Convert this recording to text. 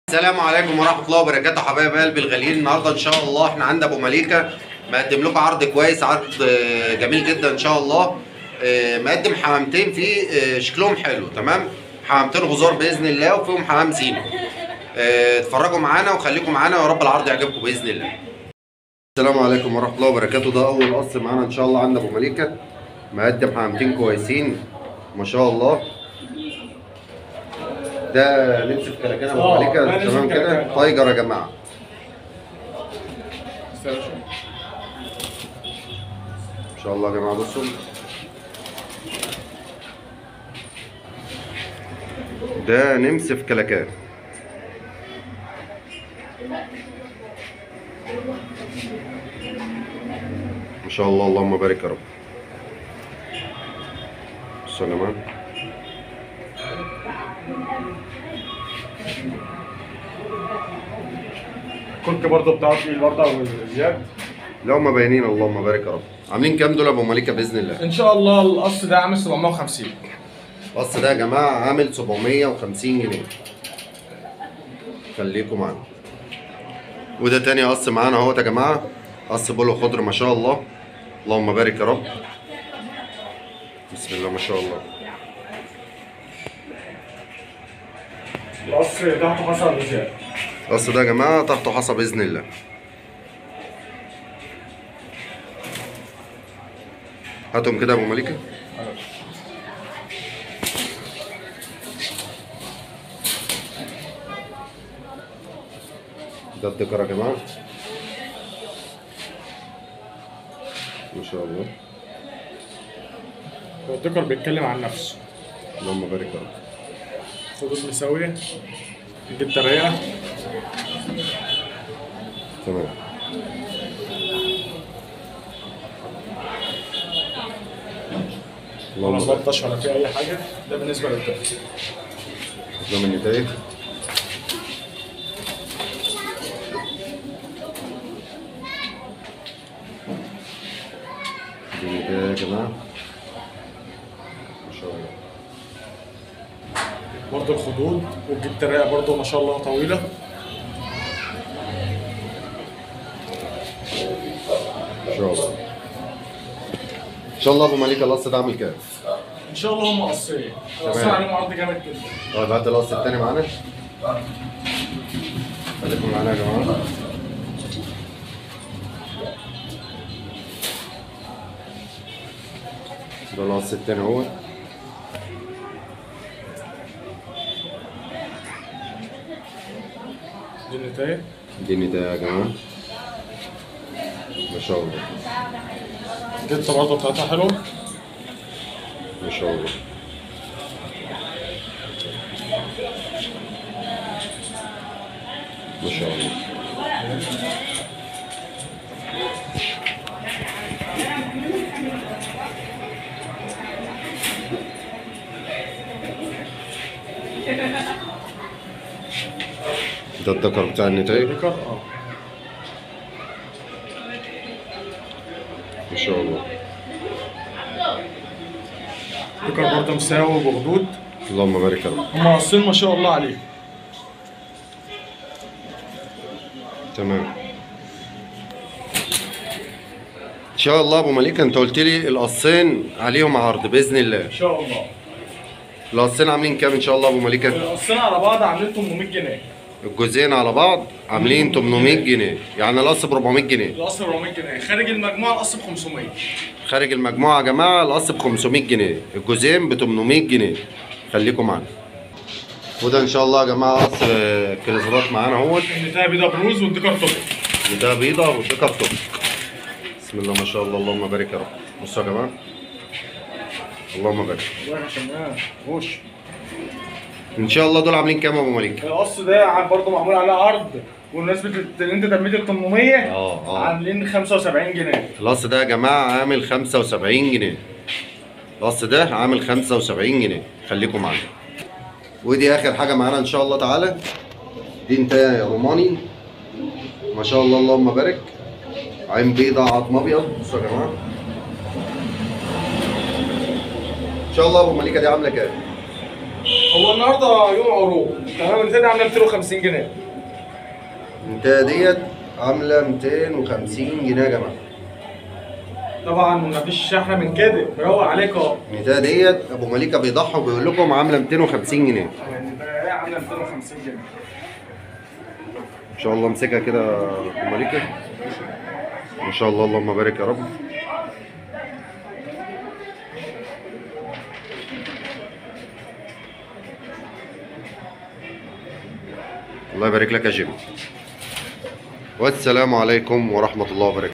السلام عليكم ورحمه الله وبركاته حبايب قلبي الغاليين النهارده ان شاء الله احنا عند ابو مليكه مقدم لكم عرض كويس عرض آه، جميل جدا ان شاء الله آه، مقدم حمامتين فيه آه، شكلهم حلو تمام حمامتين غزار باذن الله وفيهم حمام زينه آه، اتفرجوا معانا وخليكم معانا ويا رب العرض يعجبكم باذن الله السلام عليكم ورحمه الله وبركاته ده اول قص معانا ان شاء الله عند ابو مليكه مقدم حمامتين كويسين ما شاء الله ده لبس في كلاكان ابو آه، مليكه ده لبس تمام في كده كلاكان، آه. تايجر يا جماعه ان شاء الله يا جماعه بصوا ده نمس في كلاكان ما شاء الله اللهم بارك يا رب بصوا يا جماعه كنت برضه بتاعه تقيل برضه وزياد لا هم باينين اللهم بارك يا رب عاملين كام دول يا ابو مليكه باذن الله ان شاء الله القص ده عامل 750 القص ده يا جماعه عامل 750 جنيه خليكم معانا وده تاني قص معانا اهوت يا جماعه قص بولو خضر ما شاء الله اللهم بارك يا رب بسم الله ما شاء الله القص تحته حصل وزياد القص ده يا جماعه تحته حصى باذن الله هاتهم كده يا ابو مليكه ده الدكر يا جماعه ما شاء الله هو الدكر بيتكلم عن نفسه اللهم بارك يا رب خدود مساوية جبت رايقة تمام ولا اللهم بارك بلطش ولا في أي حاجة ده بالنسبة للدكر ده من النتائج دي النتائج يا جماعة ما شاء الله برضه الخدود وجبت رايقة برضه ما شاء الله طويلة ما شاء الله ان شاء الله ابو مليك القص ده عامل كام؟ ان شاء الله هم قصين تمام. قصين عليهم عرض جامد جدا طيب هات القص التاني معانا خليكم معانا يا جماعة ده القص التاني اهو دي النتايج دي النتائج يا جماعة ما شاء الله جبت برضه بتاعتها حلوة ما شاء الله ما شاء الله ده الذكر بتاع النتائج الدكر اه ما شاء الله الدكر برضه مساوي بخدود اللهم بارك يا رب هم قصين ما شاء الله عليهم تمام ان شاء الله ابو مليك انت قلت لي القصين عليهم عرض باذن الله ان شاء الله القصين عاملين كام ان شاء الله ابو مليكه القصين على بعض عاملين 800 جنيه الجزئين على بعض عاملين 800 جنيه يعني القص ب 400 جنيه القص ب 400 جنيه خارج المجموعه القص ب 500 خارج المجموعه يا جماعه القص ب 500 جنيه الجزئين ب 800 جنيه خليكم معانا وده ان شاء الله يا جماعه قص آه، كريزرات معانا اهوت النتايه بيضه بروز والدكر توب وده بيضه وده كرتون بسم الله ما شاء الله اللهم بارك يا رب بصوا يا جماعه اللهم بارك والله عشان ما وش ان شاء الله دول عاملين كام يا ابو مليك القص ده برضه معمول عليه عرض والنسبة اللي انت تميت ال 800 اه اه عاملين 75 جنيه القص ده يا جماعه عامل 75 جنيه القص ده عامل 75 جنيه خليكم معانا ودي اخر حاجه معانا ان شاء الله تعالى دي انت روماني ما شاء الله اللهم بارك عين بيضة عظم ابيض بصوا يا جماعه ان شاء الله ابو مليكه دي عامله كام هو النهارده يوم عروض تمام النتايه دي عامله 250 جنيه النتايه ديت عامله 250 جنيه يا جماعه طبعا مفيش احلى من كده مروق عليك اهو النتايه ديت ابو مليكه بيضحي وبيقول لكم عامله 250 جنيه يعني النتايه عامله 250 جنيه ان شاء الله امسكها كده يا ابو مليكه ما شاء الله اللهم بارك يا رب الله يبارك لك يا جيم والسلام عليكم ورحمه الله وبركاته